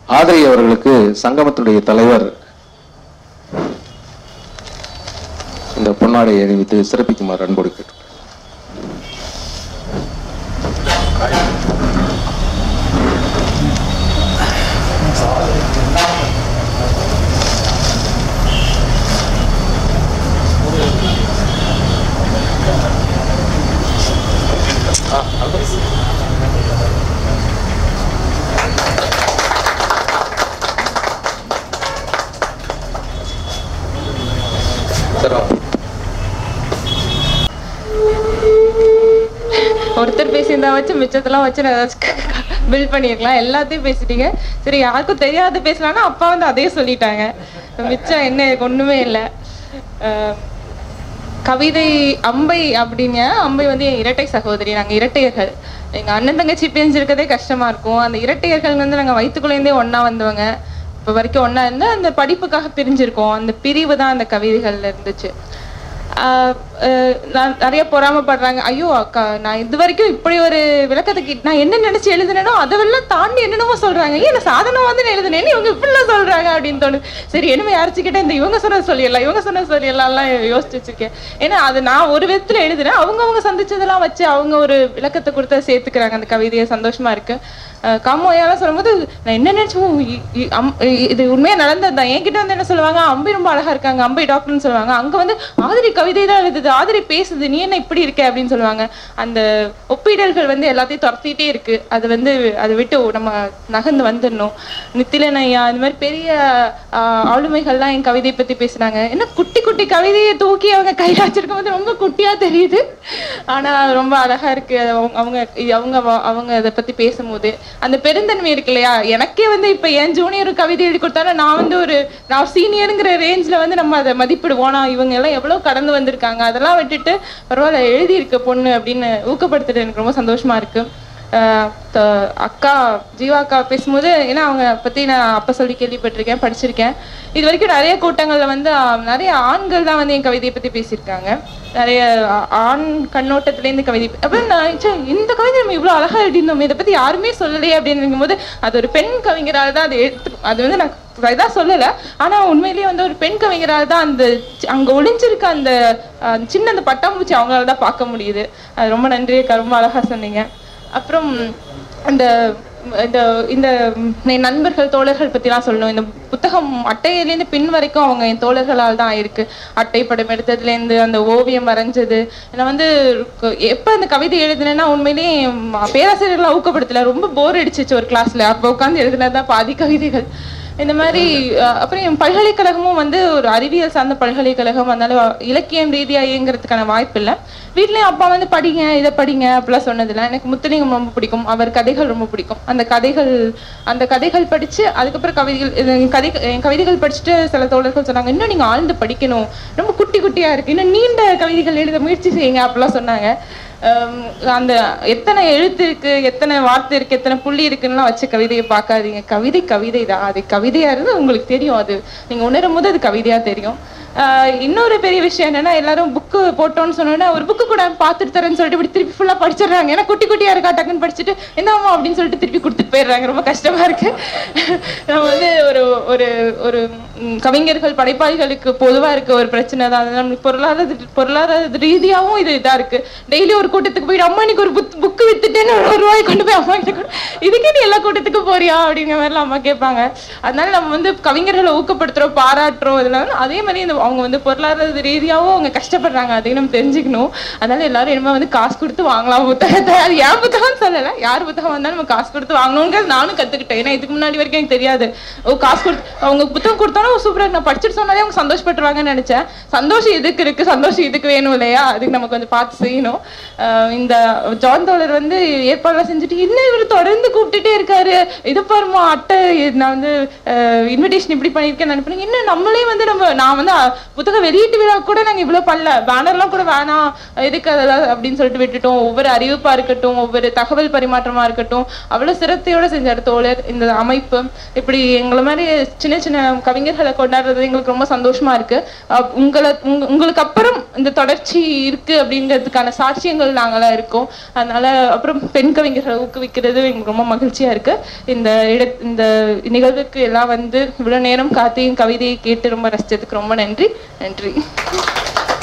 ஆதரை அவர்களுக்கு சங்கமத்துடைய தலைவர் இந்த பொன்னாடை அணிவித்து சிறப்பிக்குமாறு அன்போடு கேட்டு ஒருத்தர் பேசியிருந்தா வச்சு மிச்சத்தெல்லாம் வச்சு நான் ஏதாச்சும் பில்ட் பண்ணிருக்கலாம் எல்லாத்தையும் பேசிட்டீங்க சரி யாருக்கும் தெரியாத பேசலாம்னா அப்பா வந்து அதே சொல்லிட்டாங்க மிச்சம் என்ன எனக்கு ஒண்ணுமே இல்லை அஹ், கவிதை அம்பை அப்படிங்க அம்பை வந்து என் இரட்டை சகோதரி நாங்க இரட்டையர்கள் எங்க அண்ணன் தங்கச்சி பிரிஞ்சிருக்கதே கஷ்டமா இருக்கும் அந்த இரட்டையர்கள் வந்து நாங்க வயிற்றுக்குள்ளேருந்தே ஒண்ணா வந்தவங்க இப்போ வரைக்கும் ஒண்ணா இருந்து அந்த படிப்புக்காக பிரிஞ்சிருக்கோம் அந்த பிரிவு தான் அந்த கவிதைகள்ல இருந்துச்சு ஆஹ் அஹ் நான் நிறைய பொறாமைப்படுறாங்க ஐயோ அக்கா நான் இது வரைக்கும் இப்படி ஒரு விளக்கத்துக்கு நான் என்ன நினைச்சு எழுதுனேனோ அதெல்லாம் தாண்டி என்னென்னமோ சொல்றாங்க ஏன் நான் சாதனம் வந்து எழுதுனேன்னு இவங்க இப்படிலாம் சொல்றாங்க அப்படின்னு தோணுது சரி என்னமே யாரிச்சுக்கிட்டே இந்த இவங்க சொன்னது சொல்லிடலாம் இவங்க சொன்னது சொல்லிடலாம்லாம் யோசிச்சு வச்சிருக்கேன் ஏன்னா அது நான் ஒரு விதத்துல எழுதுனேன் அவங்க அவங்க சந்திச்சதெல்லாம் வச்சு அவங்க ஒரு விளக்கத்தை கொடுத்து சேர்த்துக்கிறாங்க அந்த கவிதையை சந்தோஷமா இருக்கு அஹ் காமோயாலாம் சொல்லும்போது நான் என்ன நினைச்சோம் இ- இ- அம்- இ- இது உண்மையா நடந்தது தான் என்கிட்ட வந்து என்ன சொல்லுவாங்க அம்பை ரொம்ப அழகா இருக்காங்க அம்பை டாக்டர்னு சொல்லுவாங்க அங்க வந்து ஆதிரி கவிதை தான் எழுதுது ஆதிரி பேசுது நீ என்ன இப்படி இருக்க அப்படின்னு சொல்லுவாங்க அந்த ஒப்பீடல்கள் வந்து எல்லாத்தையும் துரத்திட்டே இருக்கு அது வந்து அதை விட்டு நம்ம நகர்ந்து வந்துடணும் நித்திலன் ஐயா இந்த மாதிரி பெரிய ஆஹ், ஆளுமைகள்லாம் என் கவிதையை பத்தி பேசுனாங்க என்ன குட்டி குட்டி கவிதையை தூக்கி அவங்க கையில வச்சிருக்கும் போது ரொம்ப குட்டியா தெரியுது ஆனா ரொம்ப அழகா இருக்கு அது அவங்க அவங்க இது அவங்க வ- அவங்க அதை பத்தி பேசும்போது அந்த பெருந்தன்மை இருக்கு இல்லையா எனக்கே வந்து இப்ப என் ஜூனியர் கவிதை எழுதி கொடுத்தாலும் நான் வந்து ஒரு நான் சீனியருங்கிற ரேஞ்ச்ல வந்து நம்ம அதை மதிப்பிடுவோம் நான் இவங்க எல்லாம் எவ்வளவு கடந்து வந்திருக்காங்க அதெல்லாம் விட்டுட்டு பரவாயில்ல எழுதி இருக்க பொண்ணு அப்படின்னு ஊக்கப்படுத்துறது எனக்கு ரொம்ப சந்தோஷமா இருக்கு ஆஹ் த- அக்கா ஜீவா அக்கா பேசும்போது ஏன்னா அவங்க பத்தி நான் அப்ப சொல்லி கேள்விப்பட்டிருக்கேன் படிச்சிருக்கேன் இது வரைக்கும் நிறைய கூட்டங்கள்ல வந்து ஆஹ், நிறைய ஆண்கள் தான் வந்து என் கவிதையை பத்தி பேசியிருக்காங்க நிறைய ஆ- ஆண் கண்ணோட்டத்துல இருந்து கவிதை அப்ப நான் ச்சே, இந்த கவிதை நம்ம இவ்வளவு அழகா எழுதியிருந்தோம் இதை பத்தி யாருமே சொல்லலையே அப்படின்னு போது அது ஒரு பெண் கவிஞரால் தான் அது எடுத்து அது வந்து நான் இதாக சொல்லல ஆனா உண்மையிலேயே வந்து ஒரு பெண் கவிஞரால் தான் அந்த சி- அங்க ஒளிஞ்சிருக்க அந்த ஆஹ், சின்ன அந்த பட்டாம்பூச்சி அவங்களால தான் பார்க்க முடியுது அது ரொம்ப நன்றி அக்கா ரொம்ப அழகா சொன்னீங்க அப்புறம் அந்த இந்த இந்த என் நண்பர்கள் தோழர்கள் பத்திலாம் சொல்லணும் இந்த புத்தகம் அட்டையிலேருந்து பின் வரைக்கும் அவங்க என் தோழர்களால் தான் இருக்கு அட்டை படம் எடுத்ததுலேருந்து அந்த ஓவியம் வரைஞ்சது நான் வந்து க- எப்ப அந்த கவிதை எழுதினேன்னா உண்மையிலேயே ம- பேராசிரியர்லாம் ஊக்கப்படுத்தல ரொம்ப போர் அடிச்சிச்சு ஒரு கிளாஸ்ல அப்போ உட்காந்து எழுதினதான் பாதி கவிதைகள் இந்த மாதிரி அஹ், அப்புறம் என் பல்கலைக்கழகமும் வந்து ஒரு அறிவியல் சார்ந்த பல்கலைக்கழகம் அதனால இலக்கியம் ரீதியா இயங்குறதுக்கான வாய்ப்பு இல்லை வீட்லயும் அப்பா வந்து படிங்க இதை படிங்க அப்படிலாம் சொன்னதில்ல எனக்கு முத்துலிங்கம் ரொம்ப பிடிக்கும் அவர் கதைகள் ரொம்ப பிடிக்கும் அந்த கதைகள் அந்த கதைகள் படிச்சு அதுக்கப்புறம் கவிதைகள் இது கதை என் கவிதைகள் படிச்சுட்டு சில தோழர்கள் சொன்னாங்க இன்னும் நீங்க ஆழ்ந்து படிக்கணும் ரொம்ப குட்டி குட்டியா இருக்கு இன்னும் நீண்ட கவிதைகள் எழுத முயற்சி செய்யுங்க அப்படிலாம் சொன்னாங்க ஹம், அந்த எத்தனை எழுத்து இருக்கு எத்தனை வார்த்தை இருக்கு எத்தனை புள்ளி இருக்குன்னுலாம் வச்சு கவிதையை பார்க்காதீங்க கவிதை கவிதை தான் அது கவிதையா இருந்து உங்களுக்கு தெரியும் அது நீங்க உணரும் போது அது கவிதையா தெரியும் ஆஹ் இன்னொரு பெரிய விஷயம் என்னன்னா எல்லாரும் புக்கு போட்டோம்னு சொன்னோன்னா ஒரு புக்கு கூட பார்த்துட்டு தரேன்னு சொல்லிட்டு இப்படி திருப்பி ஃபுல்லா படிச்சிடுறாங்க ஏன்னா குட்டி குட்டியா இருக்கா டக்குன்னு படிச்சுட்டு என்னம்மா அப்படின்னு சொல்லிட்டு திருப்பி கொடுத்துட்டு போயிடுறாங்க ரொம்ப கஷ்டமா இருக்கு நம்ம வந்து ஒரு ஒரு ஒரு ம், கவிஞர்கள் படைப்பாளிகளுக்கு பொதுவா இருக்க ஒரு பிரச்சனை தான் அது நம்ம பொருளாதார பொருளாதார ரீதியாவும் இது இதா இருக்கு டெய்லி ஒரு கூட்டத்துக்கு போயிட்டு அம்மா இன்னைக்கு ஒரு புக் புக்கு வித்துட்டேன்னு ஒரு ஒரு ரூபாய் கொண்டு போய் அம்மா கிட்ட கொடு இதுக்கே நீ எல்லா கூட்டத்துக்கும் போறியா அப்படிங்கிற மாதிரிலாம் அம்மா கேட்பாங்க அதனால நம்ம வந்து கவிஞர்களை ஊக்கப்படுத்துறோம் பாராட்டுறோம் இதெல்லாம் அதே மாதிரி இந்த அவங்க வந்து பொருளாதார ரீதியாவும் அவங்க கஷ்டப்படுறாங்க அதையும் நம்ம தெரிஞ்சுக்கணும் அதனால எல்லாரும் இனிமே வந்து காசு கொடுத்து வாங்கலாம் புத்தகத்தை அது என் புத்தகம் சொல்லல யார் புத்தகம் வந்தாலும் நம்ம காசு கொடுத்து வாங்கணுங்கிறது நானும் கத்துக்கிட்டேன் ஏன்னா இதுக்கு முன்னாடி வரைக்கும் எனக்கு தெரியாது ஓ காசு கொடுத்து அவங்க புத்தகம் கொடுத்தாலும் சூப்பரா நான் படிச்சுட்டு சொன்னாலே அவங்க சந்தோஷப்பட்டுருவாங்கன்னு நினைச்சேன் சந்தோஷம் இதுக்கு இருக்கு சந்தோஷம் இதுக்கு வேணும் இல்லையா அதுக்கு நம்ம கொஞ்சம் பார்த்து செய்யணும் ஆஹ் இந்த ஜான் தோழர் வந்து ஏற்பாடுலாம் செஞ்சுட்டு இன்னும் இவர் தொடர்ந்து கூப்பிட்டுட்டே இருக்காரு இது பாருமா அட்டை இது நான் வந்து இன்விடேஷன் இப்படி பண்ணியிருக்கேன் நினைப்பேன் இன்னும் நம்மளே வந்து நம்ம நான் வந்து அஹ், புத்தக வெளியீட்டு விழா கூட நாங்க இவ்வளவு பண்ணல பேனர்லாம் கூட வேணாம் எதுக்கு அதெல்லாம் அப்படின்னு சொல்லிட்டு விட்டுட்டோம் ஒவ்வொரு அறிவிப்பா இருக்கட்டும் ஒவ்வொரு தகவல் பரிமாற்றமா இருக்கட்டும் அவ்வளவு சிரத்தையோட செஞ்சார் தோழர் இந்த அமைப்பு இப்படி எங்களை மாதிரி சின்ன சின்ன கவிஞர்கள் கவிதைகளை கொண்டாடுறது எங்களுக்கு ரொம்ப சந்தோஷமா இருக்கு அஹ் உங்களை உங்க- உங்களுக்கு அப்புறம் இந்த தொடர்ச்சி இருக்கு அப்படிங்கிறதுக்கான சாட்சியங்கள் நாங்களாம் இருக்கோம் அதனால அப்புறம் பெண் கவிஞர்களை ஊக்குவிக்கிறது எங்களுக்கு ரொம்ப மகிழ்ச்சியா இருக்கு இந்த இட இந்த நிகழ்வுக்கு எல்லாம் வந்து இவ்வளவு நேரம் கார்த்தியின் கவிதையை கேட்டு ரொம்ப ரசிச்சதுக்கு ரொம்ப நன்றி நன்றி